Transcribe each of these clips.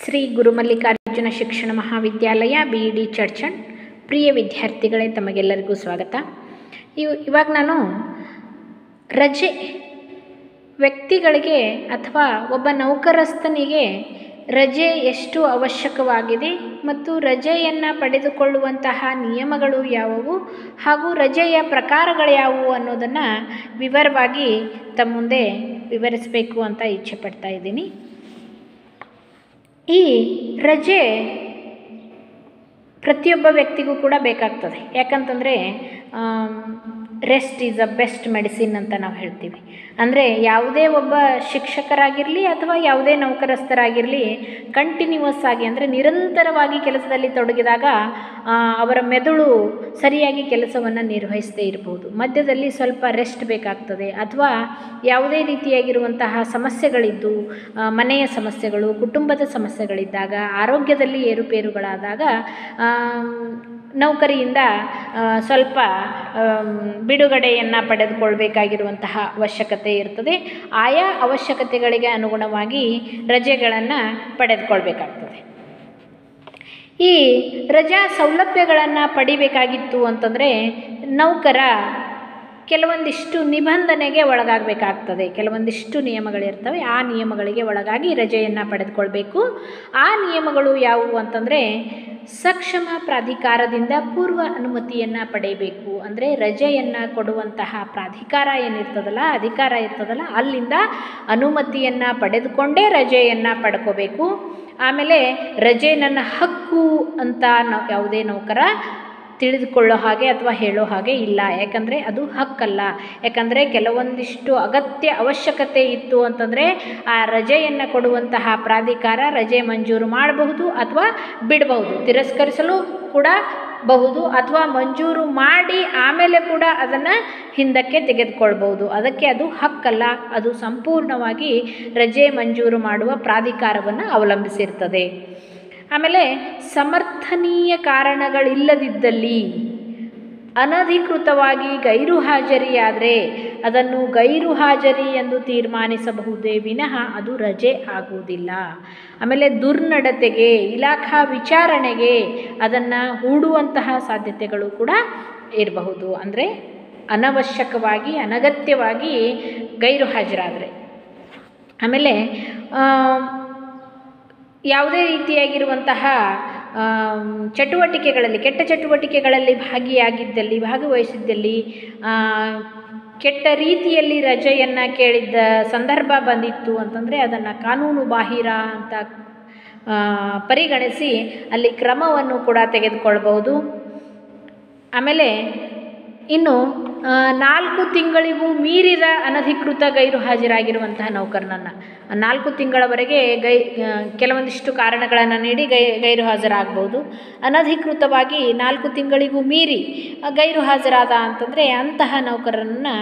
ಶ್ರೀ ಗುರುಮಲ್ಲಿಕಾರ್ಜುನ ಶಿಕ್ಷಣ ಮಹಾವಿದ್ಯಾಲಯ B E D ಚರ್ಚಣ್ ಪ್ರಿಯ ವಿದ್ಯಾರ್ಥಿಗಳೇ ತಮಗೆಲ್ಲರಿಗೂ ಸ್ವಾಗತ ಇವ್ ಇವಾಗ ನಾನು ರಜೆ ವ್ಯಕ್ತಿಗಳಿಗೆ ಅಥವಾ ಒಬ್ಬ ನೌಕರಸ್ಥನಿಗೆ ರಜೆ ಎಷ್ಟು ಅವಶ್ಯಕವಾಗಿದೆ ಮತ್ತು ರಜೆಯನ್ನು ಪಡೆದುಕೊಳ್ಳುವಂತಹ ನಿಯಮಗಳು ಯಾವುವು ಹಾಗೂ ರಜೆಯ ಪ್ರಕಾರಗಳು ಯಾವುವು ಅನ್ನೋದನ್ನು ವಿವರವಾಗಿ ತಮ್ಮ ಮುಂದೆ ವಿವರಿಸಬೇಕು ಅಂತ ಇಚ್ಛೆ ಪಡ್ತಾ ಇದ್ದೀನಿ ಈ ರಜೆ ಪ್ರತಿಯೊಬ್ಬ ವ್ಯಕ್ತಿಗೂ ಕೂಡ ಬೇಕಾಗ್ತದೆ ಯಾಕಂತಂದರೆ rest is a best medicine ಅಂತ ನಾವು ಹೇಳ್ತೀವಿ ಅಂದರೆ ಯಾವುದೇ ಒಬ್ಬ ಶಿಕ್ಷಕರಾಗಿರಲಿ ಅಥವಾ ಯಾವುದೇ ನೌಕರಸ್ಥರಾಗಿರಲಿ ಕಂಟಿನ್ಯೂವಸ್ ಆಗಿ ಅಂದರೆ ನಿರಂತರವಾಗಿ ಕೆಲಸದಲ್ಲಿ ತೊಡಗಿದಾಗ ಅವರ ಮೆದುಳು ಸರಿಯಾಗಿ ಕೆಲಸವನ್ನು ನಿರ್ವಹಿಸದೇ ಇರ್ಬೋದು ಮಧ್ಯದಲ್ಲಿ ಸ್ವಲ್ಪ ರೆಸ್ಟ್ ಬೇಕಾಗ್ತದೆ ಅಥವಾ ಯಾವುದೇ ರೀತಿಯಾಗಿರುವಂತಹ ಸಮಸ್ಯೆಗಳಿದ್ದು ಮನೆಯ ಸಮಸ್ಯೆಗಳು ಕುಟುಂಬದ ಸಮಸ್ಯೆಗಳಿದ್ದಾಗ ಆರೋಗ್ಯದಲ್ಲಿ ಏರುಪೇರುಗಳಾದಾಗ ನೌಕರಿಯಿಂದ ಸ್ವಲ್ಪ ಬಿಡುಗಡೆಯನ್ನು ಪಡೆದುಕೊಳ್ಬೇಕಾಗಿರುವಂತಹ ಅವಶ್ಯಕತೆ ಇರ್ತದೆ ಆಯಾ ಅವಶ್ಯಕತೆಗಳಿಗೆ ಅನುಗುಣವಾಗಿ ರಜೆಗಳನ್ನು ಪಡೆದುಕೊಳ್ಬೇಕಾಗ್ತದೆ ಈ ರಜಾ ಸೌಲಭ್ಯಗಳನ್ನು ಪಡಿಬೇಕಾಗಿತ್ತು ಅಂತಂದರೆ ನೌಕರ ಕೆಲವೊಂದಿಷ್ಟು ನಿಬಂಧನೆಗೆ ಒಳಗಾಗಬೇಕಾಗ್ತದೆ ಕೆಲವೊಂದಿಷ್ಟು ನಿಯಮಗಳಿರ್ತವೆ ಆ ನಿಯಮಗಳಿಗೆ ಒಳಗಾಗಿ ರಜೆಯನ್ನು ಪಡೆದುಕೊಳ್ಬೇಕು ಆ ನಿಯಮಗಳು ಯಾವುವು ಅಂತಂದರೆ ಸಕ್ಷಮ ಪ್ರಾಧಿಕಾರದಿಂದ ಪೂರ್ವ ಅನುಮತಿಯನ್ನು ಪಡೆಯಬೇಕು ಅಂದರೆ ರಜೆಯನ್ನು ಕೊಡುವಂತಹ ಪ್ರಾಧಿಕಾರ ಏನಿರ್ತದಲ್ಲ ಅಧಿಕಾರ ಇರ್ತದಲ್ಲ ಅಲ್ಲಿಂದ ಅನುಮತಿಯನ್ನು ಪಡೆದುಕೊಂಡೇ ರಜೆಯನ್ನು ಪಡ್ಕೋಬೇಕು ಆಮೇಲೆ ರಜೆ ನನ್ನ ಹಕ್ಕು ಅಂತ ನಾವು ಯಾವುದೇ ನೌಕರ ತಿಳಿದುಕೊಳ್ಳೋ ಹಾಗೆ ಅಥವಾ ಹೇಳೋ ಹಾಗೆ ಇಲ್ಲ ಯಾಕಂದರೆ ಅದು ಹಕ್ಕಲ್ಲ ಯಾಕಂದರೆ ಕೆಲವೊಂದಿಷ್ಟು ಅಗತ್ಯ ಅವಶ್ಯಕತೆ ಇತ್ತು ಅಂತಂದರೆ ಆ ರಜೆಯನ್ನು ಕೊಡುವಂತಹ ಪ್ರಾಧಿಕಾರ ರಜೆ ಮಂಜೂರು ಮಾಡಬಹುದು ಅಥವಾ ಬಿಡಬಹುದು ತಿರಸ್ಕರಿಸಲು ಕೂಡ ಬಹುದು ಅಥವಾ ಮಂಜೂರು ಮಾಡಿ ಆಮೇಲೆ ಕೂಡ ಅದನ್ನು ಹಿಂದಕ್ಕೆ ತೆಗೆದುಕೊಳ್ಬೋದು ಅದಕ್ಕೆ ಅದು ಹಕ್ಕಲ್ಲ ಅದು ಸಂಪೂರ್ಣವಾಗಿ ರಜೆ ಮಂಜೂರು ಮಾಡುವ ಪ್ರಾಧಿಕಾರವನ್ನು ಅವಲಂಬಿಸಿರ್ತದೆ ಆಮೇಲೆ ಸಮರ್ಥನೀಯ ಕಾರಣಗಳಿಲ್ಲದಿದ್ದಲ್ಲಿ ಅನಧಿಕೃತವಾಗಿ ಗೈರು ಹಾಜರಿಯಾದರೆ ಅದನ್ನು ಗೈರು ಹಾಜರಿ ಎಂದು ತೀರ್ಮಾನಿಸಬಹುದೇ ವಿನಃ ಅದು ರಜೆ ಆಗುವುದಿಲ್ಲ ಆಮೇಲೆ ದುರ್ನಡತೆಗೆ ಇಲಾಖಾ ವಿಚಾರಣೆಗೆ ಅದನ್ನು ಹೂಡುವಂತಹ ಸಾಧ್ಯತೆಗಳು ಕೂಡ ಇರಬಹುದು ಅಂದರೆ ಅನವಶ್ಯಕವಾಗಿ ಅನಗತ್ಯವಾಗಿ ಗೈರು ಹಾಜರಾದರೆ ಆಮೇಲೆ ಯಾವುದೇ ರೀತಿಯಾಗಿರುವಂತಹ ಚಟುವಟಿಕೆಗಳಲ್ಲಿ ಕೆಟ್ಟ ಚಟುವಟಿಕೆಗಳಲ್ಲಿ ಭಾಗಿಯಾಗಿದ್ದಲ್ಲಿ ಭಾಗವಹಿಸಿದ್ದಲ್ಲಿ ಕೆಟ್ಟ ರೀತಿಯಲ್ಲಿ ರಜೆಯನ್ನು ಕೇಳಿದ್ದ ಸಂದರ್ಭ ಬಂದಿತ್ತು ಅಂತಂದರೆ ಅದನ್ನು ಕಾನೂನು ಬಾಹಿರ ಅಂತ ಪರಿಗಣಿಸಿ ಅಲ್ಲಿ ಕ್ರಮವನ್ನು ಕೂಡ ತೆಗೆದುಕೊಳ್ಬಹುದು ಆಮೇಲೆ ಇನ್ನು ನಾಲ್ಕು ತಿಂಗಳಿಗೂ ಮೀರಿದ ಅನಧಿಕೃತ ಗೈರು ಹಾಜರಾಗಿರುವಂತಹ ನೌಕರನನ್ನು ನಾಲ್ಕು ತಿಂಗಳವರೆಗೆ ಗೈ ಕೆಲವೊಂದಿಷ್ಟು ಕಾರಣಗಳನ್ನು ನೀಡಿ ಗೈ ಗೈರು ಹಾಜರಾಗ್ಬೋದು ಅನಧಿಕೃತವಾಗಿ ನಾಲ್ಕು ತಿಂಗಳಿಗೂ ಮೀರಿ ಗೈರು ಹಾಜರಾದ ಅಂತಂದರೆ ಅಂತಹ ನೌಕರರನ್ನು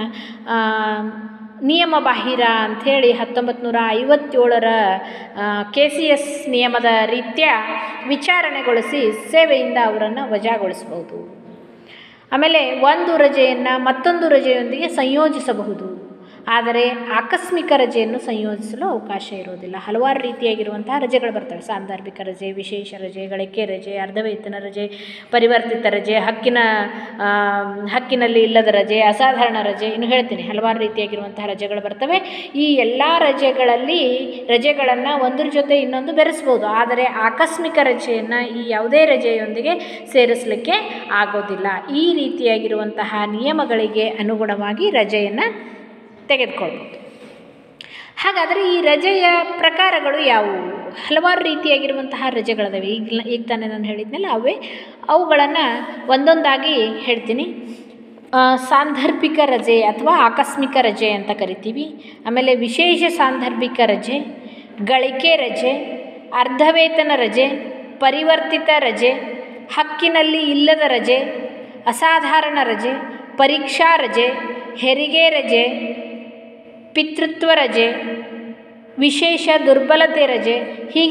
ನಿಯಮ ಬಾಹಿರ ಅಂಥೇಳಿ ಹತ್ತೊಂಬತ್ತು ನೂರ ಐವತ್ತೇಳರ ಕೆ ಸಿ ಎಸ್ ನಿಯಮದ ರೀತ್ಯ ವಿಚಾರಣೆಗೊಳಿಸಿ ಸೇವೆಯಿಂದ ಅವರನ್ನು ವಜಾಗೊಳಿಸ್ಬೋದು ಆಮೇಲೆ ಒಂದು ರಜೆಯನ್ನು ಮತ್ತೊಂದು ರಜೆಯೊಂದಿಗೆ ಸಂಯೋಜಿಸಬಹುದು ಆದರೆ ಆಕಸ್ಮಿಕ ರಜೆಯನ್ನು ಸಂಯೋಜಿಸಲು ಅವಕಾಶ ಇರುವುದಿಲ್ಲ ಹಲವಾರು ರೀತಿಯಾಗಿರುವಂತಹ ರಜೆಗಳು ಬರ್ತವೆ ಸಾಂದರ್ಭಿಕ ರಜೆ ವಿಶೇಷ ರಜೆ ಗಳಿಕೆ ರಜೆ ಅರ್ಧವೇತನ ರಜೆ ಪರಿವರ್ತಿತ ರಜೆ ಹಕ್ಕಿನ ಹಕ್ಕಿನಲ್ಲಿ ಇಲ್ಲದ ರಜೆ ಅಸಾಧಾರಣ ರಜೆ ಇನ್ನು ಹೇಳ್ತೀನಿ ಹಲವಾರು ರೀತಿಯಾಗಿರುವಂತಹ ರಜೆಗಳು ಬರ್ತವೆ ಈ ಎಲ್ಲ ರಜೆಗಳಲ್ಲಿ ರಜೆಗಳನ್ನು ಒಂದ್ರ ಜೊತೆ ಇನ್ನೊಂದು ಬೆರೆಸ್ಬೋದು ಆದರೆ ಆಕಸ್ಮಿಕ ರಜೆಯನ್ನು ಈ ಯಾವುದೇ ರಜೆಯೊಂದಿಗೆ ಸೇರಿಸಲಿಕ್ಕೆ ಆಗೋದಿಲ್ಲ ಈ ರೀತಿಯಾಗಿರುವಂತಹ ನಿಯಮಗಳಿಗೆ ಅನುಗುಣವಾಗಿ ರಜೆಯನ್ನು ತೆಗೆದುಕೊಳ್ಬೋದು ಹಾಗಾದರೆ ಈ ರಜೆಯ ಪ್ರಕಾರಗಳು ಯಾವುವು ಹಲವಾರು ರೀತಿಯಾಗಿರುವಂತಹ ರಜೆಗಳಿದಾವೆ ಈಗ ಈಗ ತಾನೇ ನಾನು ಹೇಳಿದ್ನಲ್ಲ ಅವೇ ಅವುಗಳನ್ನು ಒಂದೊಂದಾಗಿ ಹೇಳ್ತೀನಿ ಸಾಂದರ್ಭಿಕ ರಜೆ ಅಥವಾ ಆಕಸ್ಮಿಕ ರಜೆ ಅಂತ ಕರಿತೀವಿ ಆಮೇಲೆ ವಿಶೇಷ ಸಾಂದರ್ಭಿಕ ರಜೆ ಗಳಿಕೆ ರಜೆ ಅರ್ಧವೇತನ ರಜೆ ಪರಿವರ್ತಿತ ರಜೆ ಹಕ್ಕಿನಲ್ಲಿ ಇಲ್ಲದ ರಜೆ ಅಸಾಧಾರಣ ರಜೆ ಪರೀಕ್ಷಾ ರಜೆ ಹೆರಿಗೆ ರಜೆ ಪಿತೃತ್ವ ರಜೆ ವಿಶೇಷ ದುರ್ಬಲತೆ ರಜೆ ಹೀಗೆ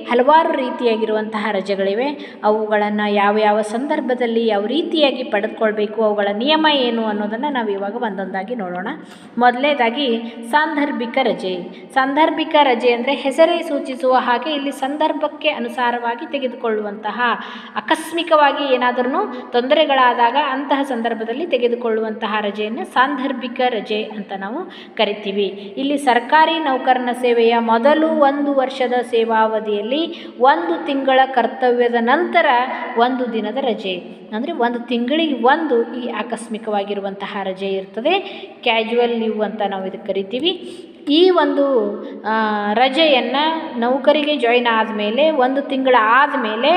ಹಲವಾರು ರೀತಿಯಾಗಿರುವಂತಹ ರಜೆಗಳಿವೆ ಅವುಗಳನ್ನು ಯಾವ ಯಾವ ಸಂದರ್ಭದಲ್ಲಿ ಯಾವ ರೀತಿಯಾಗಿ ಪಡೆದುಕೊಳ್ಬೇಕು ಅವುಗಳ ನಿಯಮ ಏನು ಅನ್ನೋದನ್ನು ನಾವು ಇವಾಗ ಒಂದೊಂದಾಗಿ ನೋಡೋಣ ಮೊದಲನೇದಾಗಿ ಸಾಂದರ್ಭಿಕ ರಜೆ ಸಾಂದರ್ಭಿಕ ರಜೆ ಅಂದರೆ ಹೆಸರೇ ಸೂಚಿಸುವ ಹಾಗೆ ಇಲ್ಲಿ ಸಂದರ್ಭಕ್ಕೆ ಅನುಸಾರವಾಗಿ ತೆಗೆದುಕೊಳ್ಳುವಂತಹ ಆಕಸ್ಮಿಕವಾಗಿ ಏನಾದರೂ ತೊಂದರೆಗಳಾದಾಗ ಅಂತಹ ಸಂದರ್ಭದಲ್ಲಿ ತೆಗೆದುಕೊಳ್ಳುವಂತಹ ರಜೆಯನ್ನು ಸಾಂದರ್ಭಿಕ ರಜೆ ಅಂತ ನಾವು ಕರಿತೀವಿ ಇಲ್ಲಿ ಸರ್ಕಾರಿ ನೌಕರನ ಸೇವೆಯ ಮೊದಲು ಒಂದು ವರ್ಷದ ಸೇವಾವಧಿಯಲ್ಲಿ ಒಂದು ತಿಂಗಳ ಕರ್ತವ್ಯದ ನಂತರ ಒಂದು ದಿನದ ರಜೆ ಅಂದರೆ ಒಂದು ತಿಂಗಳಿಗೆ ಒಂದು ಈ ಆಕಸ್ಮಿಕವಾಗಿರುವಂತಹ ರಜೆ ಇರ್ತದೆ ಕ್ಯಾಜುವಲ್ ಲೀವ್ ಅಂತ ನಾವು ಇದಕ್ಕೆ ಕರಿತೀವಿ ಈ ಒಂದು ರಜೆಯನ್ನು ನೌಕರಿಗೆ ಜಾಯಿನ್ ಆದಮೇಲೆ ಒಂದು ತಿಂಗಳ ಆದಮೇಲೆ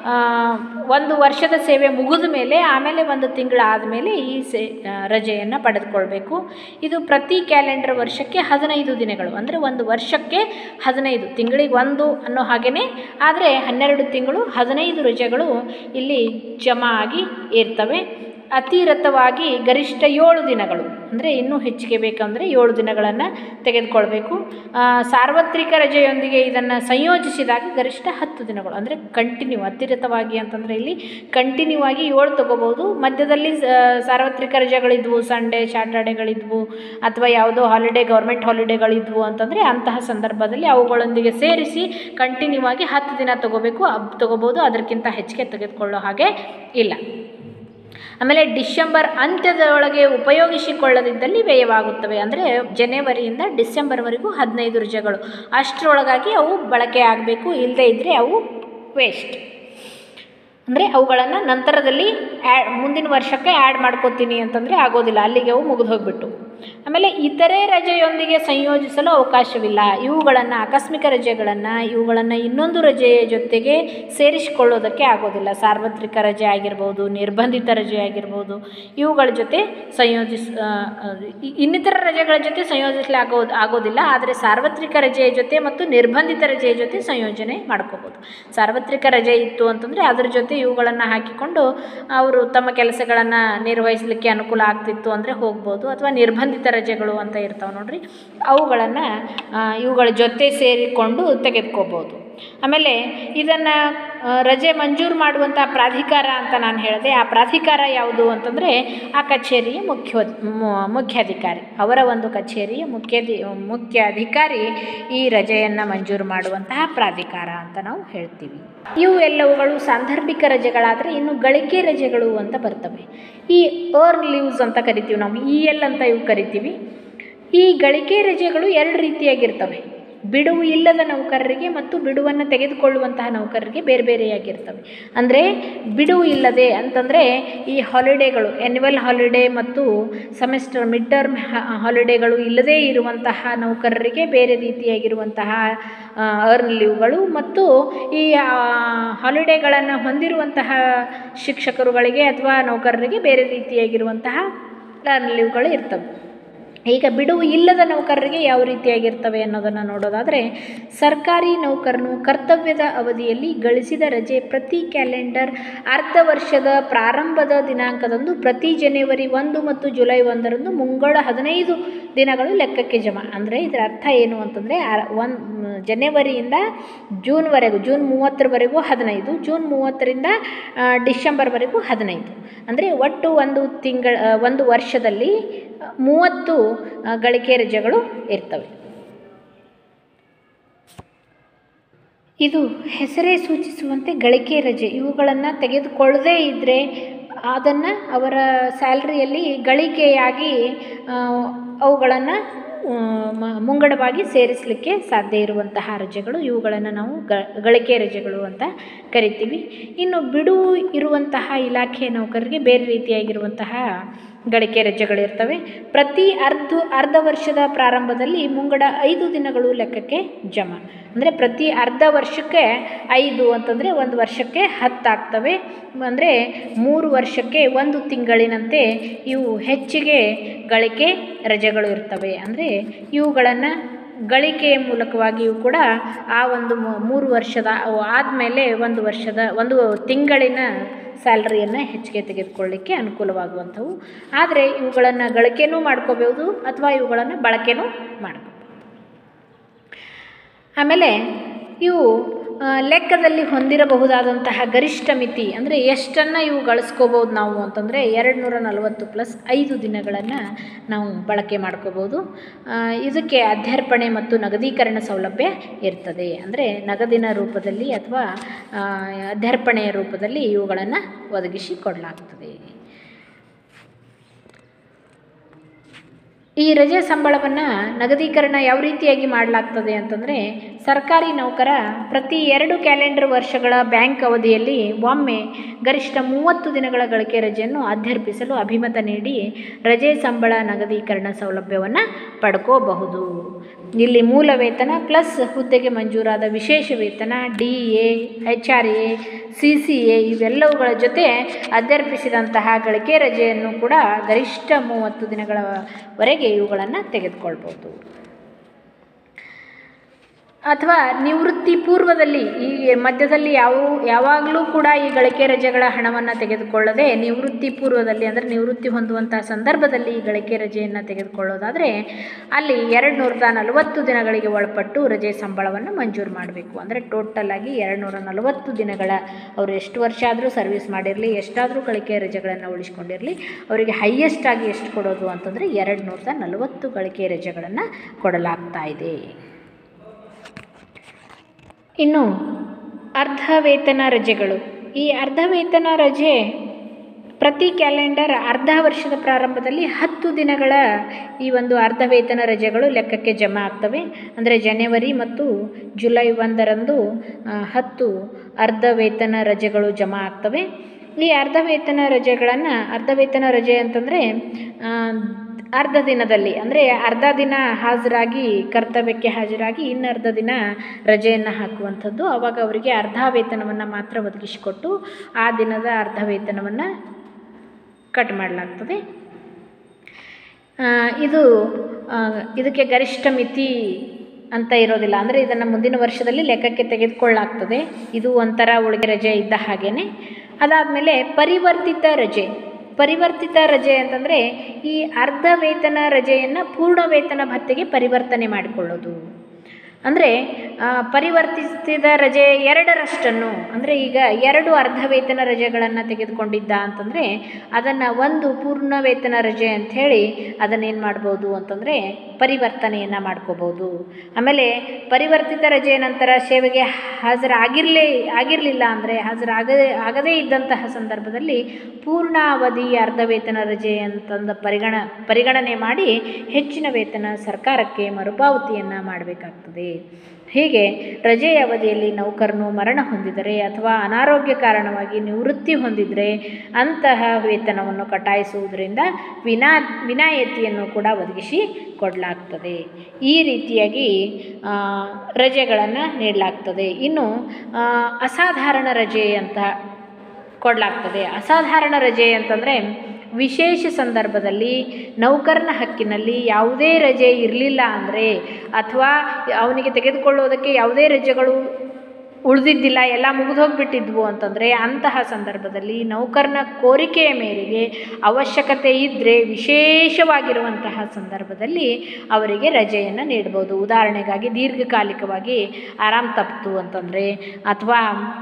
ಒಂದು ವರ್ಷದ ಸೇವೆ ಮುಗಿದ ಮೇಲೆ ಆಮೇಲೆ ಒಂದು ತಿಂಗಳ ಆದಮೇಲೆ ಈ ಸೇ ರಜೆಯನ್ನು ಪಡೆದುಕೊಳ್ಬೇಕು ಇದು ಪ್ರತಿ ಕ್ಯಾಲೆಂಡರ್ ವರ್ಷಕ್ಕೆ ಹದಿನೈದು ದಿನಗಳು ಅಂದರೆ ಒಂದು ವರ್ಷಕ್ಕೆ ಹದಿನೈದು ತಿಂಗಳಿಗೆ ಒಂದು ಅನ್ನೋ ಹಾಗೆಯೇ ಆದರೆ ಹನ್ನೆರಡು ತಿಂಗಳು ಹದಿನೈದು ರಜೆಗಳು ಇಲ್ಲಿ ಜಮಾ ಆಗಿ ಇರ್ತವೆ ಅತಿರಥವಾಗಿ ಗರಿಷ್ಠ ಏಳು ದಿನಗಳು ಅಂದರೆ ಇನ್ನೂ ಹೆಚ್ಚಿಗೆ ಬೇಕಂದರೆ ಏಳು ದಿನಗಳನ್ನು ತೆಗೆದುಕೊಳ್ಬೇಕು ಸಾರ್ವತ್ರಿಕ ರಜೆಯೊಂದಿಗೆ ಇದನ್ನು ಸಂಯೋಜಿಸಿದಾಗ ಗರಿಷ್ಠ ಹತ್ತು ದಿನಗಳು ಅಂದರೆ ಕಂಟಿನ್ಯೂ ಅತಿರಥವಾಗಿ ಅಂತಂದರೆ ಇಲ್ಲಿ ಕಂಟಿನ್ಯೂ ಆಗಿ ಏಳು ತೊಗೋಬೋದು ಮಧ್ಯದಲ್ಲಿ ಸಾರ್ವತ್ರಿಕ ರಜೆಗಳಿದ್ವು ಸಂಡೇ ಸ್ಯಾಟರ್ಡೇಗಳಿದ್ವು ಅಥವಾ ಯಾವುದೋ ಹಾಲಿಡೇ ಗೌರ್ಮೆಂಟ್ ಹಾಲಿಡೇಗಳಿದ್ವು ಅಂತಂದರೆ ಅಂತಹ ಸಂದರ್ಭದಲ್ಲಿ ಅವುಗಳೊಂದಿಗೆ ಸೇರಿಸಿ ಕಂಟಿನ್ಯೂ ಆಗಿ ಹತ್ತು ದಿನ ತೊಗೋಬೇಕು ತೊಗೋಬೋದು ಅದಕ್ಕಿಂತ ಹೆಚ್ಚಿಗೆ ತೆಗೆದುಕೊಳ್ಳೋ ಹಾಗೆ ಇಲ್ಲ ಆಮೇಲೆ ಡಿಸೆಂಬರ್ ಅಂತ್ಯದೊಳಗೆ ಉಪಯೋಗಿಸಿಕೊಳ್ಳದಿದ್ದಲ್ಲಿ ವ್ಯಯವಾಗುತ್ತವೆ ಅಂದರೆ ಜನವರಿಯಿಂದ ಡಿಸೆಂಬರ್ವರೆಗೂ ಹದಿನೈದು ರಜೆಗಳು ಅಷ್ಟರೊಳಗಾಗಿ ಅವು ಬಳಕೆ ಆಗಬೇಕು ಇಲ್ಲದೇ ಇದ್ದರೆ ಅವು ವೇಸ್ಟ್ ಅಂದರೆ ಅವುಗಳನ್ನು ನಂತರದಲ್ಲಿ ಆ್ಯಾ ಮುಂದಿನ ವರ್ಷಕ್ಕೆ ಆ್ಯಡ್ ಮಾಡ್ಕೋತೀನಿ ಅಂತಂದರೆ ಆಗೋದಿಲ್ಲ ಅಲ್ಲಿಗೆ ಅವು ಮುಗಿದು ಹೋಗಿಬಿಟ್ಟು ಆಮೇಲೆ ಇತರೆ ರಜೆಯೊಂದಿಗೆ ಸಂಯೋಜಿಸಲು ಅವಕಾಶವಿಲ್ಲ ಇವುಗಳನ್ನು ಆಕಸ್ಮಿಕ ರಜೆಗಳನ್ನು ಇವುಗಳನ್ನು ಇನ್ನೊಂದು ರಜೆಯ ಜೊತೆಗೆ ಸೇರಿಸಿಕೊಳ್ಳೋದಕ್ಕೆ ಆಗೋದಿಲ್ಲ ಸಾರ್ವತ್ರಿಕ ರಜೆ ಆಗಿರ್ಬೋದು ನಿರ್ಬಂಧಿತ ರಜೆ ಆಗಿರ್ಬೋದು ಇವುಗಳ ಜೊತೆ ಸಂಯೋಜಿಸ್ ಇನ್ನಿತರ ರಜೆಗಳ ಜೊತೆ ಸಂಯೋಜಿಸಲಿ ಆಗೋ ಆಗೋದಿಲ್ಲ ಆದರೆ ಸಾರ್ವತ್ರಿಕ ರಜೆಯ ಜೊತೆ ಮತ್ತು ನಿರ್ಬಂಧಿತ ರಜೆಯ ಜೊತೆ ಸಂಯೋಜನೆ ಮಾಡ್ಕೋಬೋದು ಸಾರ್ವತ್ರಿಕ ರಜೆ ಇತ್ತು ಅಂತಂದರೆ ಅದರ ಜೊತೆ ಇವುಗಳನ್ನು ಹಾಕಿಕೊಂಡು ಅವರು ತಮ್ಮ ಕೆಲಸಗಳನ್ನು ನಿರ್ವಹಿಸಲಿಕ್ಕೆ ಅನುಕೂಲ ಆಗ್ತಿತ್ತು ಅಂದರೆ ಹೋಗ್ಬೋದು ಅಥವಾ ನಿರ್ಬಂಧಿತ ರಜೆಗಳು ಅಂತ ಇರ್ತಾವೆ ನೋಡ್ರಿ ಅವುಗಳನ್ನು ಇವುಗಳ ಜೊತೆ ಸೇರಿಕೊಂಡು ತೆಗೆದುಕೋಬೋದು ಆಮೇಲೆ ಇದನ್ನು ರಜೆ ಮಂಜೂರು ಮಾಡುವಂಥ ಪ್ರಾಧಿಕಾರ ಅಂತ ನಾನು ಹೇಳಿದೆ ಆ ಪ್ರಾಧಿಕಾರ ಯಾವುದು ಅಂತಂದರೆ ಆ ಕಚೇರಿಯ ಮುಖ್ಯ ಮುಖ್ಯಾಧಿಕಾರಿ ಅವರ ಒಂದು ಕಚೇರಿಯ ಮುಖ್ಯಧಿ ಮುಖ್ಯ ಅಧಿಕಾರಿ ಈ ರಜೆಯನ್ನು ಮಂಜೂರು ಮಾಡುವಂತಹ ಪ್ರಾಧಿಕಾರ ಅಂತ ನಾವು ಹೇಳ್ತೀವಿ ಇವು ಎಲ್ಲವುಗಳು ಸಾಂದರ್ಭಿಕ ರಜೆಗಳಾದರೆ ಇನ್ನು ಗಳಿಕೆ ರಜೆಗಳು ಅಂತ ಬರ್ತವೆ ಈ ಅರ್ನ್ ಲೀವ್ಸ್ ಅಂತ ಕರಿತೀವಿ ನಾವು ಇ ಎಲ್ ಅಂತ ಇವು ಕರಿತೀವಿ ಈ ಗಳಿಕೆ ರಜೆಗಳು ಎರಡು ರೀತಿಯಾಗಿರ್ತವೆ ಬಿಡುವು ಇಲ್ಲದ ನೌಕರರಿಗೆ ಮತ್ತು ಬಿಡುವನ್ನು ತೆಗೆದುಕೊಳ್ಳುವಂತಹ ನೌಕರರಿಗೆ ಬೇರೆ ಬೇರೆಯಾಗಿರ್ತವೆ ಅಂದರೆ ಬಿಡುವು ಇಲ್ಲದೆ ಅಂತಂದರೆ ಈ ಹಾಲಿಡೇಗಳು ಆ್ಯನ್ಯುವಲ್ ಹಾಲಿಡೇ ಮತ್ತು ಸೆಮಿಸ್ಟರ್ ಮಿಡ್ ಟರ್ಮ್ ಹಾಲಿಡೇಗಳು ಇಲ್ಲದೇ ಇರುವಂತಹ ನೌಕರರಿಗೆ ಬೇರೆ ರೀತಿಯಾಗಿರುವಂತಹ ಅರ್ನ್ ಲೀವ್ಗಳು ಮತ್ತು ಈ ಹಾಲಿಡೇಗಳನ್ನು ಹೊಂದಿರುವಂತಹ ಶಿಕ್ಷಕರುಗಳಿಗೆ ಅಥವಾ ನೌಕರರಿಗೆ ಬೇರೆ ರೀತಿಯಾಗಿರುವಂತಹ ಅರ್ನ್ ಲೀವ್ಗಳು ಇರ್ತವೆ ಈಗ ಬಿಡುವು ಇಲ್ಲದ ನೌಕರರಿಗೆ ಯಾವ ರೀತಿಯಾಗಿರ್ತವೆ ಅನ್ನೋದನ್ನು ನೋಡೋದಾದರೆ ಸರ್ಕಾರಿ ನೌಕರನು ಕರ್ತವ್ಯದ ಅವಧಿಯಲ್ಲಿ ಗಳಿಸಿದ ರಜೆ ಪ್ರತಿ ಕ್ಯಾಲೆಂಡರ್ ಅರ್ಧ ವರ್ಷದ ಪ್ರಾರಂಭದ ದಿನಾಂಕದಂದು ಪ್ರತಿ ಜನವರಿ ಒಂದು ಮತ್ತು ಜುಲೈ ಒಂದರಂದು ಮುಂಗಡ ಹದಿನೈದು ದಿನಗಳು ಲೆಕ್ಕಕ್ಕೆ ಜಮಾ ಅಂದರೆ ಇದರ ಅರ್ಥ ಏನು ಅಂತಂದರೆ ಒನ್ ಜನವರಿಯಿಂದ ಜೂನ್ವರೆಗೂ ಜೂನ್ ಮೂವತ್ತರವರೆಗೂ ಹದಿನೈದು ಜೂನ್ ಮೂವತ್ತರಿಂದ ಡಿಸೆಂಬರ್ವರೆಗೂ ಹದಿನೈದು ಅಂದರೆ ಒಟ್ಟು ಒಂದು ತಿಂಗಳ ಒಂದು ವರ್ಷದಲ್ಲಿ ಮೂವತ್ತು ಗಳಿಕೆ ರಜೆಗಳು ಇರ್ತವೆ ಇದು ಹೆಸರೇ ಸೂಚಿಸುವಂತೆ ಗಳಿಕೆ ರಜೆ ಇವುಗಳನ್ನು ತೆಗೆದುಕೊಳ್ಳದೇ ಇದ್ದರೆ ಅದನ್ನು ಅವರ ಸ್ಯಾಲ್ರಿಯಲ್ಲಿ ಗಳಿಕೆಯಾಗಿ ಅವುಗಳನ್ನು ಮುಂಗಡವಾಗಿ ಸೇರಿಸಲಿಕ್ಕೆ ಸಾಧ್ಯ ಇರುವಂತಹ ರಜೆಗಳು ಇವುಗಳನ್ನು ನಾವು ಗಳಿಕೆ ರಜೆಗಳು ಅಂತ ಕರಿತೀವಿ ಇನ್ನು ಬಿಡುವು ಇರುವಂತಹ ಇಲಾಖೆ ನೌಕರರಿಗೆ ಬೇರೆ ರೀತಿಯಾಗಿರುವಂತಹ ಗಳಿಕೆ ರಜೆಗಳಿರ್ತವೆ ಪ್ರತಿ ಅರ್ಧ ಅರ್ಧ ವರ್ಷದ ಪ್ರಾರಂಭದಲ್ಲಿ ಮುಂಗಡ ಐದು ದಿನಗಳು ಲೆಕ್ಕಕ್ಕೆ ಜಮಾ ಅಂದರೆ ಪ್ರತಿ ಅರ್ಧ ವರ್ಷಕ್ಕೆ ಐದು ಅಂತಂದರೆ ಒಂದು ವರ್ಷಕ್ಕೆ ಹತ್ತಾಗ್ತವೆ ಅಂದರೆ ಮೂರು ವರ್ಷಕ್ಕೆ ಒಂದು ತಿಂಗಳಿನಂತೆ ಇವು ಹೆಚ್ಚಿಗೆ ಗಳಿಕೆ ರಜೆಗಳು ಇರ್ತವೆ ಅಂದರೆ ಇವುಗಳನ್ನು ಗಳಿಕೆಯ ಮೂಲಕವಾಗಿಯೂ ಕೂಡ ಆ ಒಂದು ಮೂರು ವರ್ಷದ ಆದಮೇಲೆ ಒಂದು ವರ್ಷದ ಒಂದು ತಿಂಗಳಿನ ಸ್ಯಾಲ್ರಿಯನ್ನು ಹೆಚ್ಚಿಗೆ ತೆಗೆದುಕೊಳ್ಳಿಕ್ಕೆ ಅನುಕೂಲವಾಗುವಂಥವು ಆದರೆ ಇವುಗಳನ್ನು ಗಳಿಕೆನೂ ಮಾಡ್ಕೋಬೋದು ಅಥವಾ ಇವುಗಳನ್ನು ಬಳಕೆನೂ ಮಾಡ್ಕೋಬೋದು ಆಮೇಲೆ ಇವು ಆ, ಲೆಕ್ಕದಲ್ಲಿ ಹೊಂದಿರಬಹುದಾದಂತಹ ಗರಿಷ್ಠ ಮಿತಿ ಅಂದರೆ ಎಷ್ಟನ್ನು ಇವು ಗಳಿಸ್ಕೋಬೋದು ನಾವು ಅಂತಂದರೆ ಎರಡು ನೂರ ನಲವತ್ತು ಪ್ಲಸ್ ಐದು ದಿನಗಳನ್ನು ನಾವು ಬಳಕೆ ಮಾಡ್ಕೋಬೋದು ಆ, ಇದಕ್ಕೆ ಅಧ್ಯರ್ಪಣೆ ಮತ್ತು ನಗದೀಕರಣ ಸೌಲಭ್ಯ ಇರ್ತದೆ ಅಂದರೆ ನಗದಿನ ರೂಪದಲ್ಲಿ ಅಥವಾ ಆ, ಅಧ್ಯರ್ಪಣೆಯ ರೂಪದಲ್ಲಿ ಇವುಗಳನ್ನು ಒದಗಿಸಿ ಕೊಡಲಾಗ್ತದೆ ಈ ರಜೆ ಸಂಬಳವನ್ನು ನಗದೀಕರಣ ಯಾವ ರೀತಿಯಾಗಿ ಮಾಡಲಾಗ್ತದೆ ಅಂತಂದರೆ ಸರ್ಕಾರಿ ನೌಕರ ಪ್ರತಿ ಎರಡು ಕ್ಯಾಲೆಂಡರ್ ವರ್ಷಗಳ ಬ್ಯಾಂಕ್ ಅವಧಿಯಲ್ಲಿ ಒಮ್ಮೆ ಗರಿಷ್ಠ ಮೂವತ್ತು ದಿನಗಳ ಗಳಿಕೆ ರಜೆಯನ್ನು ಅಧ್ಯರ್ಪಿಸಲು ಅಭಿಮತ ನೀಡಿ ರಜೆ ಸಂಬಳ ನಗದೀಕರಣ ಸೌಲಭ್ಯವನ್ನು ಪಡ್ಕೋಬಹುದು ಇಲ್ಲಿ ಮೂಲ ವೇತನ ಪ್ಲಸ್ ಹುದ್ದೆಗೆ ಮಂಜೂರಾದ ವಿಶೇಷ ವೇತನ D A H R A C C A ಇವೆಲ್ಲವುಗಳ ಜೊತೆ ಅಧ್ಯರ್ಪಿಸಿದಂತಹ ಗಳಿಕೆ ರಜೆಯನ್ನು ಕೂಡ ಗರಿಷ್ಠ ಮೂವತ್ತು ದಿನಗಳವರೆಗೆ ಇವುಗಳನ್ನು ತೆಗೆದುಕೊಳ್ಬೋದು ಅಥವಾ ನಿವೃತ್ತಿ ಪೂರ್ವದಲ್ಲಿ ಈ ಮಧ್ಯದಲ್ಲಿ ಯಾವ ಯಾವಾಗಲೂ ಕೂಡ ಈ ಗಳಿಕೆ ರಜೆಗಳ ಹಣವನ್ನು ತೆಗೆದುಕೊಳ್ಳದೆ ನಿವೃತ್ತಿ ಪೂರ್ವದಲ್ಲಿ ಅಂದರೆ ನಿವೃತ್ತಿ ಹೊಂದುವಂತಹ ಸಂದರ್ಭದಲ್ಲಿ ಈ ಗಳಿಕೆ ರಜೆಯನ್ನು ತೆಗೆದುಕೊಳ್ಳೋದಾದರೆ ಅಲ್ಲಿ ಎರಡು ನೂರದ ನಲವತ್ತು ದಿನಗಳಿಗೆ ಒಳಪಟ್ಟು ರಜೆ ಸಂಬಳವನ್ನು ಮಂಜೂರು ಮಾಡಬೇಕು ಅಂದರೆ ಟೋಟಲ್ ಆಗಿ ಎರಡು ನೂರ ನಲವತ್ತು ದಿನಗಳ ಅವರು ಎಷ್ಟು ವರ್ಷ ಆದರೂ ಸರ್ವಿಸ್ ಮಾಡಿರಲಿ ಎಷ್ಟಾದರೂ ಗಳಿಕೆ ರಜೆಗಳನ್ನು ಉಳಿಸ್ಕೊಂಡಿರಲಿ ಅವರಿಗೆ ಹೈಯೆಸ್ಟ್ ಆಗಿ ಎಷ್ಟು ಕೊಡೋದು ಅಂತಂದರೆ ಎರಡು ನೂರದ ನಲವತ್ತು ಗಳಿಕೆ ರಜೆಗಳನ್ನು ಕೊಡಲಾಗ್ತಾ ಇದೆ ಇನ್ನು ಅರ್ಧ ವೇತನ ರಜೆಗಳು ಈ ಅರ್ಧ ವೇತನ ರಜೆ ಪ್ರತಿ ಕ್ಯಾಲೆಂಡರ್ ಅರ್ಧ ವರ್ಷದ ಪ್ರಾರಂಭದಲ್ಲಿ ಹತ್ತು ದಿನಗಳ ಈ ಒಂದು ಅರ್ಧ ವೇತನ ರಜೆಗಳು ಲೆಕ್ಕಕ್ಕೆ ಜಮಾ ಆಗ್ತವೆ ಅಂದರೆ ಜನವರಿ ಮತ್ತು ಜುಲೈ ಒಂದರಂದು ಆ, ಹತ್ತು ಅರ್ಧ ವೇತನ ರಜೆಗಳು ಜಮಾ ಆಗ್ತವೆ ಈ ಅರ್ಧ ವೇತನ ರಜೆಗಳನ್ನು ಅರ್ಧ ವೇತನ ರಜೆ ಅಂತಂದರೆ ಆ, ಅರ್ಧ ದಿನದಲ್ಲಿ ಅಂದರೆ ಅರ್ಧ ದಿನ ಹಾಜರಾಗಿ ಕರ್ತವ್ಯಕ್ಕೆ ಹಾಜರಾಗಿ ಇನ್ನು ಅರ್ಧ ದಿನ ರಜೆಯನ್ನು ಹಾಕುವಂಥದ್ದು ಆವಾಗ ಅವರಿಗೆ ಅರ್ಧ ವೇತನವನ್ನು ಮಾತ್ರ ಒದಗಿಸಿಕೊಟ್ಟು ಆ ದಿನದ ಅರ್ಧ ವೇತನವನ್ನು ಕಟ್ ಮಾಡಲಾಗ್ತದೆ ಆ, ಇದು ಆ, ಇದಕ್ಕೆ ಗರಿಷ್ಠ ಮಿತಿ ಅಂತ ಇರೋದಿಲ್ಲ ಅಂದರೆ ಇದನ್ನು ಮುಂದಿನ ವರ್ಷದಲ್ಲಿ ಲೆಕ್ಕಕ್ಕೆ ತೆಗೆದುಕೊಳ್ಳಾಗ್ತದೆ ಇದು ಒಂಥರ ಉಳಿಗೆ ರಜೆ ಇದ್ದ ಹಾಗೇ ಅದಾದಮೇಲೆ ಪರಿವರ್ತಿತ ರಜೆ ಪರಿವರ್ತಿತ ರಜೆ ಅಂತಂದರೆ ಈ ಅರ್ಧ ವೇತನ ರಜೆಯನ್ನು ಪೂರ್ಣ ವೇತನ ಭತ್ಯೆಗೆ ಪರಿವರ್ತನೆ ಮಾಡಿಕೊಳ್ಳೋದು ಅಂದರೆ ಆ, ಪರಿವರ್ತಿಸಿದ ರಜೆ ಎರಡರಷ್ಟನ್ನು ಅಂದರೆ ಈಗ ಎರಡು ಅರ್ಧ ವೇತನ ರಜೆಗಳನ್ನು ತೆಗೆದುಕೊಂಡಿದ್ದ ಅಂತಂದರೆ ಅದನ್ನು ಒಂದು ಪೂರ್ಣ ವೇತನ ರಜೆ ಅಂಥೇಳಿ ಅದನ್ನೇನು ಮಾಡ್ಬೋದು ಅಂತಂದರೆ ಪರಿವರ್ತನೆಯನ್ನು ಮಾಡ್ಕೋಬೋದು ಆಮೇಲೆ ಪರಿವರ್ತಿತ ರಜೆಯ ನಂತರ ಸೇವೆಗೆ ಹಾಜರಾಗಿರಲೇ ಆಗಿರಲಿಲ್ಲ ಅಂದರೆ ಹಾಜರಾಗದೇ ಆಗದೇ ಇದ್ದಂತಹ ಸಂದರ್ಭದಲ್ಲಿ ಪೂರ್ಣ ಅವಧಿ ಅರ್ಧ ವೇತನ ರಜೆ ಅಂತಂದು ಪರಿಗಣ ಪರಿಗಣನೆ ಮಾಡಿ ಹೆಚ್ಚಿನ ವೇತನ ಸರ್ಕಾರಕ್ಕೆ ಮರುಪಾವತಿಯನ್ನು ಮಾಡಬೇಕಾಗ್ತದೆ ಹೀಗೆ ರಜೆಯ ಅವಧಿಯಲ್ಲಿ ನೌಕರನು ಮರಣ ಹೊಂದಿದರೆ ಅಥವಾ ಅನಾರೋಗ್ಯ ಕಾರಣವಾಗಿ ನಿವೃತ್ತಿ ಹೊಂದಿದರೆ ಅಂತಹ ವೇತನವನ್ನು ಕಟಾಯಿಸುವುದರಿಂದ ವಿನಾ ವಿನಾಯಿತಿಯನ್ನು ಕೂಡ ಒದಗಿಸಿ ಕೊಡಲಾಗ್ತದೆ ಈ ರೀತಿಯಾಗಿ ರಜೆಗಳನ್ನು ನೀಡಲಾಗ್ತದೆ ಇನ್ನು ಆ, ಅಸಾಧಾರಣ ರಜೆ ಅಂತ ಕೊಡಲಾಗ್ತದೆ ಅಸಾಧಾರಣ ರಜೆ ಅಂತಂದರೆ ವಿಶೇಷ ಸಂದರ್ಭದಲ್ಲಿ ನೌಕರನ ಹಕ್ಕಿನಲ್ಲಿ ಯಾವುದೇ ರಜೆ ಇರಲಿಲ್ಲ ಅಂದರೆ ಅಥವಾ ಅವನಿಗೆ ತೆಗೆದುಕೊಳ್ಳೋದಕ್ಕೆ ಯಾವುದೇ ರಜೆಗಳು ಉಳಿದಿದ್ದಿಲ್ಲ ಎಲ್ಲ ಮುಗಿದು ಹೋಗಿಬಿಟ್ಟಿದ್ವು ಅಂತಂದರೆ ಅಂತಹ ಸಂದರ್ಭದಲ್ಲಿ ನೌಕರನ ಕೋರಿಕೆಯ ಮೇರೆಗೆ ಅವಶ್ಯಕತೆ ಇದ್ದರೆ ವಿಶೇಷವಾಗಿರುವಂತಹ ಸಂದರ್ಭದಲ್ಲಿ ಅವರಿಗೆ ರಜೆಯನ್ನು ನೀಡ್ಬೋದು ಉದಾಹರಣೆಗಾಗಿ ದೀರ್ಘಕಾಲಿಕವಾಗಿ ಆರಾಮ್ ತಪ್ಪಿತು ಅಂತಂದರೆ ಅಥವಾ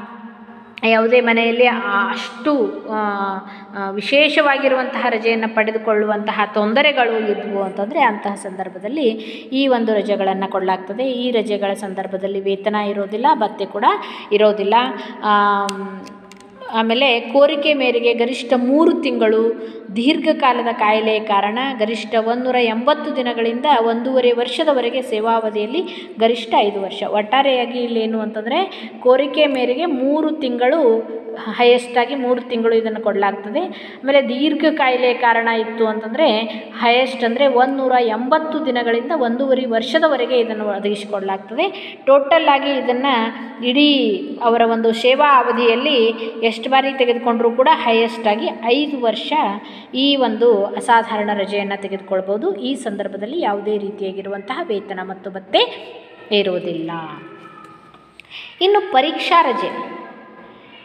ಯಾವುದೇ ಮನೆಯಲ್ಲಿ ಆ ಅಷ್ಟು ಆ, ಆ, ವಿಶೇಷವಾಗಿರುವಂತಹ ರಜೆಯನ್ನು ಪಡೆದುಕೊಳ್ಳುವಂತಹ ತೊಂದರೆಗಳು ಇದ್ವು ಅಂತಂದರೆ ಅಂತಹ ಸಂದರ್ಭದಲ್ಲಿ ಈ ಒಂದು ರಜೆಗಳನ್ನು ಕೊಡಲಾಗ್ತದೆ ಈ ರಜೆಗಳ ಸಂದರ್ಭದಲ್ಲಿ ವೇತನ ಇರೋದಿಲ್ಲ ಭತ್ಯೆ ಕೂಡ ಇರೋದಿಲ್ಲ ಆಮ್, ಆಮೇಲೆ ಕೋರಿಕೆ ಮೇರೆಗೆ ಗರಿಷ್ಠ ಮೂರು ತಿಂಗಳು ದೀರ್ಘಕಾಲದ ಕಾಯಿಲೆಯ ಕಾರಣ ಗರಿಷ್ಠ ಒಂದೂರ ಎಂಬತ್ತು ದಿನಗಳಿಂದ ಒಂದೂವರೆ ವರ್ಷದವರೆಗೆ ಸೇವಾವಧಿಯಲ್ಲಿ ಗರಿಷ್ಠ ಐದು ವರ್ಷ ಒಟ್ಟಾರೆಯಾಗಿ ಇಲ್ಲೇನು ಅಂತಂದರೆ ಕೋರಿಕೆ ಮೇರೆಗೆ ಮೂರು ತಿಂಗಳು ಹೈಯೆಸ್ಟಾಗಿ ಮೂರು ತಿಂಗಳು ಇದನ್ನು ಕೊಡಲಾಗ್ತದೆ ಆಮೇಲೆ ದೀರ್ಘ ಕಾಯಿಲೆಯ ಕಾರಣ ಇತ್ತು ಅಂತಂದರೆ ಹೈಯೆಸ್ಟ್ ಅಂದರೆ ಒಂದುನೂರ ಎಂಬತ್ತು ದಿನಗಳಿಂದ ಒಂದೂವರೆ ವರ್ಷದವರೆಗೆ ಇದನ್ನು ಒದಗಿಸಿಕೊಡಲಾಗ್ತದೆ ಟೋಟಲ್ ಆಗಿ ಇದನ್ನು ಇಡೀ ಅವರ ಒಂದು ಸೇವಾ ಅವಧಿಯಲ್ಲಿ ಎಷ್ಟು ಬಾರಿ ತೆಗೆದುಕೊಂಡರೂ ಕೂಡ ಹೈಯೆಸ್ಟ್ ಆಗಿ ಐದು ವರ್ಷ ಈ ಒಂದು ಅಸಾಧಾರಣ ರಜೆಯನ್ನು ತೆಗೆದುಕೊಳ್ಬೋದು ಈ ಸಂದರ್ಭದಲ್ಲಿ ಯಾವುದೇ ರೀತಿಯಾಗಿರುವಂತಹ ವೇತನ ಮತ್ತು ಭತ್ಯೆ ಇರುವುದಿಲ್ಲ ಇನ್ನು ಪರೀಕ್ಷಾ ರಜೆ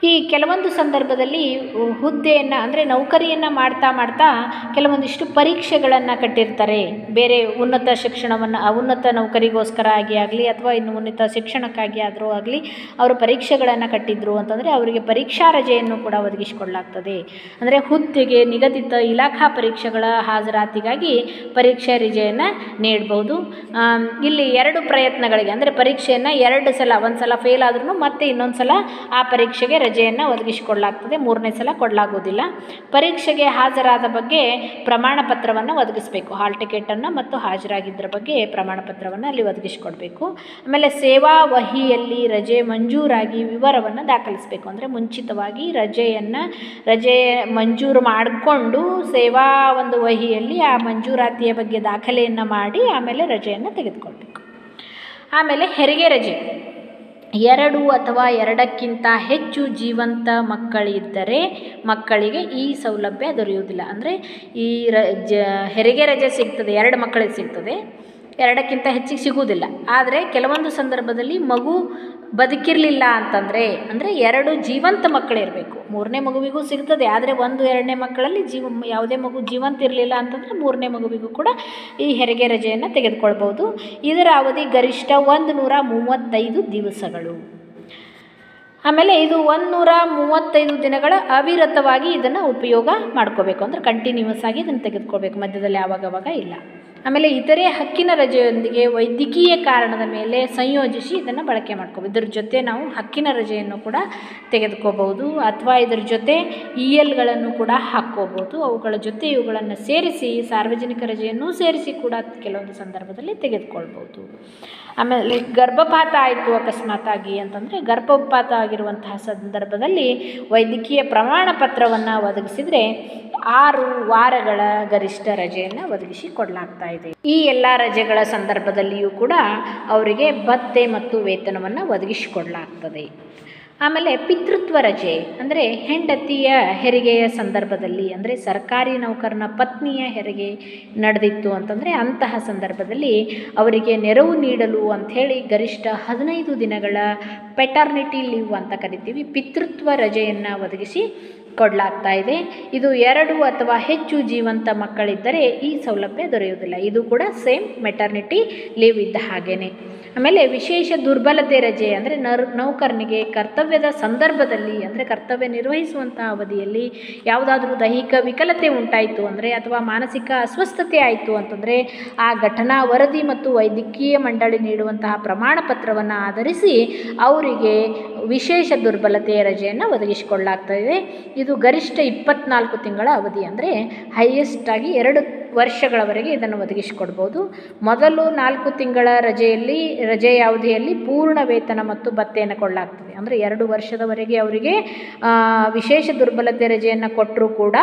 ಈ ಕೆಲವೊಂದು ಸಂದರ್ಭದಲ್ಲಿ ಹುದ್ದೆಯನ್ನು ಅಂದರೆ ನೌಕರಿಯನ್ನು ಮಾಡ್ತಾ ಮಾಡ್ತಾ ಕೆಲವೊಂದಿಷ್ಟು ಪರೀಕ್ಷೆಗಳನ್ನು ಕಟ್ಟಿರ್ತಾರೆ ಬೇರೆ ಉನ್ನತ ಶಿಕ್ಷಣವನ್ನು ಉನ್ನತ ನೌಕರಿಗೋಸ್ಕರ ಆಗಿ ಆಗಲಿ ಅಥವಾ ಇನ್ನು ಉನ್ನತ ಶಿಕ್ಷಣಕ್ಕಾಗಿ ಆದರೂ ಆಗಲಿ ಅವರು ಪರೀಕ್ಷೆಗಳನ್ನು ಕಟ್ಟಿದ್ರು ಅಂತಂದರೆ ಅವರಿಗೆ ಪರೀಕ್ಷಾ ರಜೆಯನ್ನು ಕೂಡ ಒದಗಿಸಿಕೊಡಲಾಗ್ತದೆ ಅಂದರೆ ಹುದ್ದೆಗೆ ನಿಗದಿತ ಇಲಾಖಾ ಪರೀಕ್ಷೆಗಳ ಹಾಜರಾತಿಗಾಗಿ ಪರೀಕ್ಷೆ ರಜೆಯನ್ನು ನೀಡ್ಬೋದು ಆಮ್, ಇಲ್ಲಿ ಎರಡು ಪ್ರಯತ್ನಗಳಿಗೆ ಅಂದರೆ ಪರೀಕ್ಷೆಯನ್ನು ಎರಡು ಸಲ ಒಂದು ಸಲ ಫೇಲ್ ಆದ್ರೂ ಮತ್ತೆ ಇನ್ನೊಂದು ಸಲ ಆ ಪರೀಕ್ಷೆಗೆ ರಜೆಯನ್ನು ಒದಗಿಸಿಕೊಡಲಾಗ್ತದೆ ಮೂರನೇ ಸಲ ಕೊಡಲಾಗೋದಿಲ್ಲ ಪರೀಕ್ಷೆಗೆ ಹಾಜರಾದ ಬಗ್ಗೆ ಪ್ರಮಾಣ ಪತ್ರವನ್ನು ಒದಗಿಸಬೇಕು ಹಾಲ್ ಟಿಕೆಟನ್ನು ಮತ್ತು ಹಾಜರಾಗಿದ್ದರ ಬಗ್ಗೆ ಪ್ರಮಾಣ ಪತ್ರವನ್ನು ಅಲ್ಲಿ ಒದಗಿಸಿಕೊಡ್ಬೇಕು ಆಮೇಲೆ ಸೇವಾ ವಹಿಯಲ್ಲಿ ರಜೆ ಮಂಜೂರಾಗಿ ವಿವರವನ್ನು ದಾಖಲಿಸಬೇಕು ಅಂದರೆ ಮುಂಚಿತವಾಗಿ ರಜೆಯನ್ನು ರಜೆ ಮಂಜೂರು ಮಾಡಿಕೊಂಡು ಸೇವಾ ಒಂದು ವಹಿಯಲ್ಲಿ ಆ ಮಂಜೂರಾತಿಯ ಬಗ್ಗೆ ದಾಖಲೆಯನ್ನು ಮಾಡಿ ಆಮೇಲೆ ರಜೆಯನ್ನು ತೆಗೆದುಕೊಳ್ಬೇಕು ಆಮೇಲೆ ಹೆರಿಗೆ ರಜೆ ಎರಡು ಅಥವಾ ಎರಡಕ್ಕಿಂತ ಹೆಚ್ಚು ಜೀವಂತ ಮಕ್ಕಳಿದ್ದರೆ ಮಕ್ಕಳಿಗೆ ಈ ಸೌಲಭ್ಯ ದೊರೆಯುವುದಿಲ್ಲ ಅಂದರೆ ಈ ರ ಜ ಹೆರಿಗೆ ರಜೆ ಸಿಗ್ತದೆ ಎರಡು ಮಕ್ಕಳಿಗೆ ಸಿಗ್ತದೆ ಎರಡಕ್ಕಿಂತ ಹೆಚ್ಚಿಗೆ ಸಿಗುವುದಿಲ್ಲ ಆದರೆ ಕೆಲವೊಂದು ಸಂದರ್ಭದಲ್ಲಿ ಮಗು ಬದುಕಿರಲಿಲ್ಲ ಅಂತಂದರೆ ಅಂದರೆ ಎರಡು ಜೀವಂತ ಮಕ್ಕಳಿರಬೇಕು ಮೂರನೇ ಮಗುವಿಗೂ ಸಿಗ್ತದೆ ಆದರೆ ಒಂದು ಎರಡನೇ ಮಕ್ಕಳಲ್ಲಿ ಜೀವ ಯಾವುದೇ ಮಗು ಜೀವಂತ ಇರಲಿಲ್ಲ ಅಂತಂದರೆ ಮೂರನೇ ಮಗುವಿಗೂ ಕೂಡ ಈ ಹೆರಿಗೆ ರಜೆಯನ್ನು ತೆಗೆದುಕೊಳ್ಬೋದು ಇದರ ಅವಧಿ ಗರಿಷ್ಠ ಒಂದು ನೂರ ಮೂವತ್ತೈದು ದಿವಸಗಳು ಆಮೇಲೆ ಇದು ಒಂದು ನೂರ ಮೂವತ್ತೈದು ದಿನಗಳ ಅವಿರತವಾಗಿ ಇದನ್ನು ಉಪಯೋಗ ಮಾಡ್ಕೋಬೇಕು ಅಂದರೆ ಕಂಟಿನ್ಯೂಸ್ ಆಗಿ ಇದನ್ನು ತೆಗೆದುಕೊಳ್ಬೇಕು ಮಧ್ಯದಲ್ಲಿ ಆವಾಗವಾಗ ಇಲ್ಲ ಆಮೇಲೆ ಇತರೆ ಹಕ್ಕಿನ ರಜೆಯೊಂದಿಗೆ ವೈದ್ಯಕೀಯ ಕಾರಣದ ಮೇಲೆ ಸಂಯೋಜಿಸಿ ಇದನ್ನು ಬಳಕೆ ಮಾಡ್ಕೋಬೋದು ಇದ್ರ ಜೊತೆ ನಾವು ಹಕ್ಕಿನ ರಜೆಯನ್ನು ಕೂಡ ತೆಗೆದುಕೋಬಹುದು ಅಥವಾ ಇದ್ರ ಜೊತೆ ಇ ಎಲ್ಗಳನ್ನು ಕೂಡ ಹಾಕ್ಕೋಬೋದು ಅವುಗಳ ಜೊತೆ ಇವುಗಳನ್ನು ಸೇರಿಸಿ ಸಾರ್ವಜನಿಕ ರಜೆಯನ್ನು ಸೇರಿಸಿ ಕೂಡ ಕೆಲವೊಂದು ಸಂದರ್ಭದಲ್ಲಿ ತೆಗೆದುಕೊಳ್ಬೋದು ಆಮೇಲೆ ಗರ್ಭಪಾತ ಆಯಿತು ಅಕಸ್ಮಾತಾಗಿ ಅಂತಂದರೆ ಗರ್ಭಪಾತ ಆಗಿರುವಂತಹ ಸಂದರ್ಭದಲ್ಲಿ ವೈದ್ಯಕೀಯ ಪ್ರಮಾಣ ಪತ್ರವನ್ನು ಒದಗಿಸಿದರೆ ಆರು ವಾರಗಳ ಗರಿಷ್ಠ ರಜೆಯನ್ನು ಒದಗಿಸಿ ಕೊಡಲಾಗ್ತಾ ಇದೆ ಈ ಎಲ್ಲ ರಜೆಗಳ ಸಂದರ್ಭದಲ್ಲಿಯೂ ಕೂಡ ಅವರಿಗೆ ಭತ್ಯೆ ಮತ್ತು ವೇತನವನ್ನು ಒದಗಿಸಿಕೊಡಲಾಗ್ತದೆ ಆಮೇಲೆ ಪಿತೃತ್ವ ರಜೆ ಅಂದರೆ ಹೆಂಡತಿಯ ಹೆರಿಗೆಯ ಸಂದರ್ಭದಲ್ಲಿ ಅಂದರೆ ಸರ್ಕಾರಿ ನೌಕರನ ಪತ್ನಿಯ ಹೆರಿಗೆ ನಡೆದಿತ್ತು ಅಂತಂದರೆ ಅಂತಹ ಸಂದರ್ಭದಲ್ಲಿ ಅವರಿಗೆ ನೆರವು ನೀಡಲು ಅಂಥೇಳಿ ಗರಿಷ್ಠ ಹದಿನೈದು ದಿನಗಳ ಪೆಟರ್ನಿಟಿ ಲೀವ್ ಅಂತ ಕರಿತೀವಿ ಪಿತೃತ್ವ ರಜೆಯನ್ನು ಒದಗಿಸಿ ಕೊಡಲಾಗ್ತಾ ಇದೆ ಇದು ಎರಡು ಅಥವಾ ಹೆಚ್ಚು ಜೀವಂತ ಮಕ್ಕಳಿದ್ದರೆ ಈ ಸೌಲಭ್ಯ ದೊರೆಯುವುದಿಲ್ಲ ಇದು ಕೂಡ ಸೇಮ್ ಮೆಟರ್ನಿಟಿ ಲೀವ್ ಇದ್ದ ಹಾಗೇನೆ ಆಮೇಲೆ ವಿಶೇಷ ದುರ್ಬಲತೆ ರಜೆ ಅಂದರೆ ನರ್ ನೌಕರನಿಗೆ ಕರ್ತವ್ಯದ ಸಂದರ್ಭದಲ್ಲಿ ಅಂದರೆ ಕರ್ತವ್ಯ ನಿರ್ವಹಿಸುವಂಥ ಅವಧಿಯಲ್ಲಿ ಯಾವುದಾದ್ರೂ ದೈಹಿಕ ವಿಕಲತೆ ಉಂಟಾಯಿತು ಅಂದರೆ ಅಥವಾ ಮಾನಸಿಕ ಅಸ್ವಸ್ಥತೆ ಆಯಿತು ಅಂತಂದರೆ ಆ ಘಟನಾ ವರದಿ ಮತ್ತು ವೈದ್ಯಕೀಯ ಮಂಡಳಿ ನೀಡುವಂತಹ ಪ್ರಮಾಣ ಪತ್ರವನ್ನು ಆಧರಿಸಿ ಅವರಿಗೆ ವಿಶೇಷ ದುರ್ಬಲತೆಯ ರಜೆಯನ್ನು ಒದಗಿಸಿಕೊಳ್ಳಲಾಗ್ತದೆ ಇದು ಗರಿಷ್ಠ ಇಪ್ಪತ್ನಾಲ್ಕು ತಿಂಗಳ ಅವಧಿ ಅಂದರೆ ಹೈಯೆಸ್ಟ್ ಆಗಿ ಎರಡು ವರ್ಷಗಳವರೆಗೆ ಇದನ್ನು ಒದಗಿಸಿಕೊಡ್ಬೋದು ಮೊದಲು ನಾಲ್ಕು ತಿಂಗಳ ರಜೆಯಲ್ಲಿ ರಜೆಯ ಅವಧಿಯಲ್ಲಿ ಪೂರ್ಣ ವೇತನ ಮತ್ತು ಭತ್ಯೆಯನ್ನು ಕೊಡಲಾಗ್ತದೆ ಅಂದರೆ ಎರಡು ವರ್ಷದವರೆಗೆ ಅವರಿಗೆ ಆ, ವಿಶೇಷ ದುರ್ಬಲತೆ ರಜೆಯನ್ನು ಕೊಟ್ಟರೂ ಕೂಡ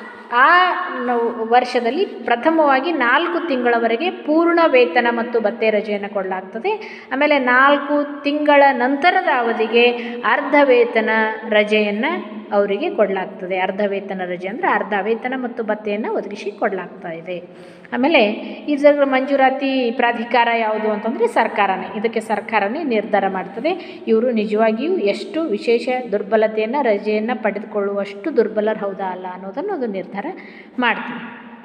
ಆ ನೌ- ವರ್ಷದಲ್ಲಿ ಪ್ರಥಮವಾಗಿ ನಾಲ್ಕು ತಿಂಗಳವರೆಗೆ ಪೂರ್ಣ ವೇತನ ಮತ್ತು ಭತ್ಯೆ ರಜೆಯನ್ನು ಕೊಡಲಾಗ್ತದೆ ಆಮೇಲೆ ನಾಲ್ಕು ತಿಂಗಳ ನಂತರದ ಅವಧಿಗೆ ಅರ್ಧ ವೇತನ ರಜೆಯನ್ನು ಅವರಿಗೆ ಕೊಡಲಾಗ್ತದೆ ಅರ್ಧ ವೇತನ ರಜೆ ಅಂದರೆ ಅರ್ಧ ವೇತನ ಮತ್ತು ಭತ್ಯೆಯನ್ನು ಒದಗಿಸಿ ಕೊಡಲಾಗ್ತಾ ಇದೆ ಆಮೇಲೆ ಇದರ ಮಂಜೂರಾತಿ ಪ್ರಾಧಿಕಾರ ಯಾವುದು ಅಂತಂದರೆ ಸರ್ಕಾರನೇ ಇದಕ್ಕೆ ಸರ್ಕಾರನೇ ನಿರ್ಧಾರ ಮಾಡ್ತದೆ ಇವರು ನಿಜವಾಗಿಯೂ ಎಷ್ಟು ವಿಶೇಷ ದುರ್ಬಲತೆಯನ್ನು ರಜೆಯನ್ನು ಪಡೆದುಕೊಳ್ಳುವಷ್ಟು ದುರ್ಬಲರು ಹೌದಾ ಅಲ್ಲ ಅನ್ನೋದನ್ನು ಅದು ನಿರ್ಧಾರ ಮಾಡ್ತದೆ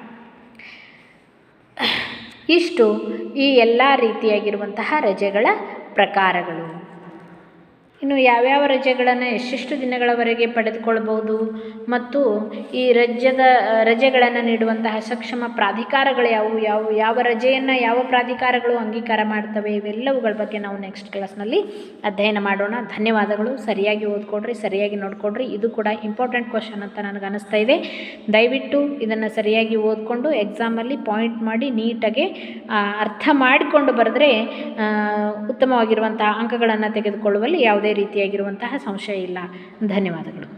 ಇಷ್ಟು ಈ ಎಲ್ಲ ರೀತಿಯಾಗಿರುವಂತಹ ರಜೆಗಳ ಪ್ರಕಾರಗಳು ಇನ್ನು ಯಾವ್ಯಾವ ರಜೆಗಳನ್ನು ಎಷ್ಟೆಷ್ಟು ದಿನಗಳವರೆಗೆ ಪಡೆದುಕೊಳ್ಬೋದು ಮತ್ತು ಈ ರಜದ ರಜೆಗಳನ್ನು ನೀಡುವಂತಹ ಸಕ್ಷಮ ಪ್ರಾಧಿಕಾರಗಳು ಯಾವುವು ಯಾವ ಯಾವ ರಜೆಯನ್ನು ಯಾವ ಪ್ರಾಧಿಕಾರಗಳು ಅಂಗೀಕಾರ ಮಾಡ್ತವೆ ಇವೆಲ್ಲವುಗಳ ಬಗ್ಗೆ ನಾವು ನೆಕ್ಸ್ಟ್ ಕ್ಲಾಸ್ನಲ್ಲಿ ಅಧ್ಯಯನ ಮಾಡೋಣ ಧನ್ಯವಾದಗಳು ಸರಿಯಾಗಿ ಓದ್ಕೊಡ್ರಿ ಸರಿಯಾಗಿ ನೋಡ್ಕೊಡ್ರಿ ಇದು ಕೂಡ ಇಂಪಾರ್ಟೆಂಟ್ ಕ್ವಶನ್ ಅಂತ ನನಗೆ ಅನಿಸ್ತಾ ಇದೆ ದಯವಿಟ್ಟು ಇದನ್ನು ಸರಿಯಾಗಿ ಓದ್ಕೊಂಡು ಎಕ್ಸಾಮಲ್ಲಿ ಪಾಯಿಂಟ್ ಮಾಡಿ ನೀಟಾಗಿ ಆ, ಅರ್ಥ ಮಾಡಿಕೊಂಡು ಬರೆದ್ರೆ ಆ, ಉತ್ತಮವಾಗಿರುವಂತಹ ಅಂಕಗಳನ್ನು ತೆಗೆದುಕೊಳ್ಳುವಲ್ಲಿ ಯಾವುದೇ ರೀತಿಯಾಗಿರುವಂತಹ ಸಂಶಯ ಇಲ್ಲ ಧನ್ಯವಾದಗಳು